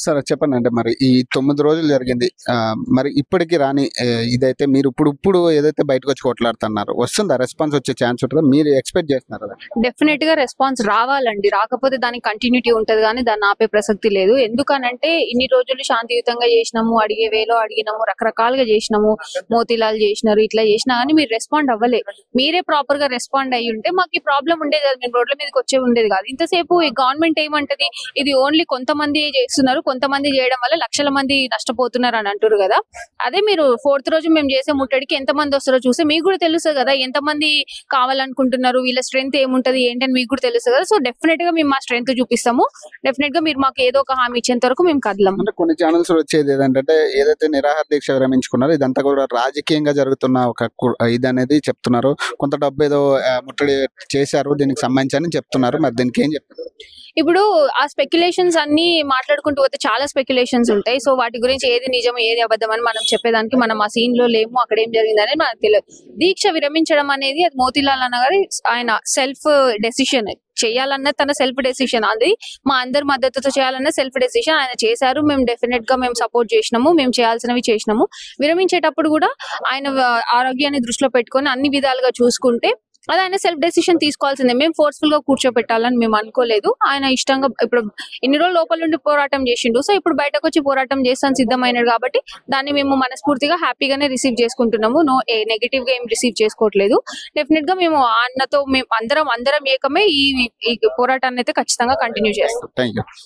సరే చెప్పండి అంటే మరి ఈ తొమ్మిది రోజులు జరిగింది ఆ, మరి ఇప్పటికి రాని ఏ, ఇదైతే మీరు ఇప్పుడు ఇప్పుడు ఏదైతే బయటకు వచ్చి కొట్లాడుతున్నారు వస్తుందా రెస్పాన్స్ వచ్చే ఛాన్స్ ఉంటుందా మీరు ఎక్స్పెక్ట్ చేస్తున్నారు కదా డెఫినెట్ గా రెస్పాన్స్ రావాలండి రాకపోతే దానికి కంటిన్యూటీ ఉంటది కానీ దాన్ని ఆపే ప్రసక్తి లేదు ఎందుకనంటే ఇన్ని రోజులు శాంతియుతంగా చేసినాము అడిగే వేలో అడిగినాము రకరకాలుగా చేసినాము మోతీలాల్ చేసినారు ఇట్లా చేసినా కానీ మీరు రెస్పాండ్ అవ్వలే మీరే ప్రాపర్ గా రెస్పాండ్ అయ్యి ఉంటే మాకు ఈ ప్రాబ్లం ఉండేది కాదు మేము రోడ్ల మీదకి వచ్చే ఉండేది కాదు ఇంతసేపు ఈ గవర్నమెంట్ ఏమంటది ఇది ఓన్లీ కొంతమంది చేస్తున్నారు కొంతమంది చేయడం వల్ల లక్షల మంది నష్టపోతున్నారు అని అంటారు కదా అదే మీరు ఫోర్త్ రోజు మేము చేసే ముట్టడికి ఎంత మంది వస్తారో చూస్తే మీకు కూడా తెలుస్తుంది కదా ఎంత మంది కావాలనుకుంటున్నారు వీళ్ళ స్ట్రెంత్ ఏముంటది ఏంటని మీకు కూడా తెలుస్తుంది కదా సో డెఫినెట్ గా మేము మా స్ట్రెంత్ చూపిస్తాము డెఫినెట్ గా మీరు మాకు ఏదో ఒక హామీ ఇచ్చేంత వరకు మేము కదలం అంటే కొన్ని ఛానల్స్ వచ్చేది ఏంటంటే ఏదైతే నిరాహార దీక్ష విరమించుకున్నారో ఇదంతా కూడా రాజకీయంగా జరుగుతున్న ఒక కు- ఇది అనేది చెప్తున్నారు కొంత డబ్బు ఏదో ఆ, ముట్టడి చేశారు దీనికి సంబంధించి అని చెప్తున్నారు మరి దీనికి ఏం చెప్తారు ఇప్పుడు ఆ స్పెక్యులేషన్స్ అన్ని మాట్లాడుకుంటూ పోతే చాలా స్పెక్యులేషన్స్ ఉంటాయి సో వాటి గురించి ఏది నిజం ఏది అబద్ధం అని మనం చెప్పేదానికి మనం ఆ సీన్ లో లేము అక్కడ ఏం జరిగిందనేది మనకు తెలియదు దీక్ష విరమించడం అనేది అది మోతీలాల్ అన్న గారి ఆయన సెల్ఫ్ డెసిషన్ చేయాలన్న తన సెల్ఫ్ డెసిషన్ అది మా అందరి మద్దతుతో చేయాలన్న సెల్ఫ్ డెసిషన్ ఆయన చేశారు మేము డెఫినెట్ గా మేము సపోర్ట్ చేసినాము మేము చేయాల్సినవి చేసినాము విరమించేటప్పుడు కూడా ఆయన వ- ఆరోగ్యాన్ని దృష్టిలో పెట్టుకొని అన్ని విధాలుగా చూసుకుంటే అది ఆయన సెల్ఫ్ డెసిషన్ తీసుకోవాల్సిందే మేము ఫోర్స్ఫుల్ గా కూర్చోపెట్టాలని మేము అనుకోలేదు ఆయన ఇష్టంగా ఇప్పుడు ఇన్ని రోజులు లోపల నుండి పోరాటం చేసిండు సో ఇప్పుడు బయటకు వచ్చి పోరాటం చేస్తాను సిద్ధమైనడు కాబట్టి దాన్ని మేము మనస్ఫూర్తిగా హ్యాపీగానే రిసీవ్ చేసుకుంటున్నాము నో నెగిటివ్ గా ఏం రిసీవ్ చేసుకోవట్లేదు డెఫినెట్ గా మేము ఆ అన్నతో మేము అందరం అందరం ఏకమే ఈ ఈ పోరాటాన్ని అయితే ఖచ్చితంగా కంటిన్యూ చేస్తాం థ్యాంక్ యూ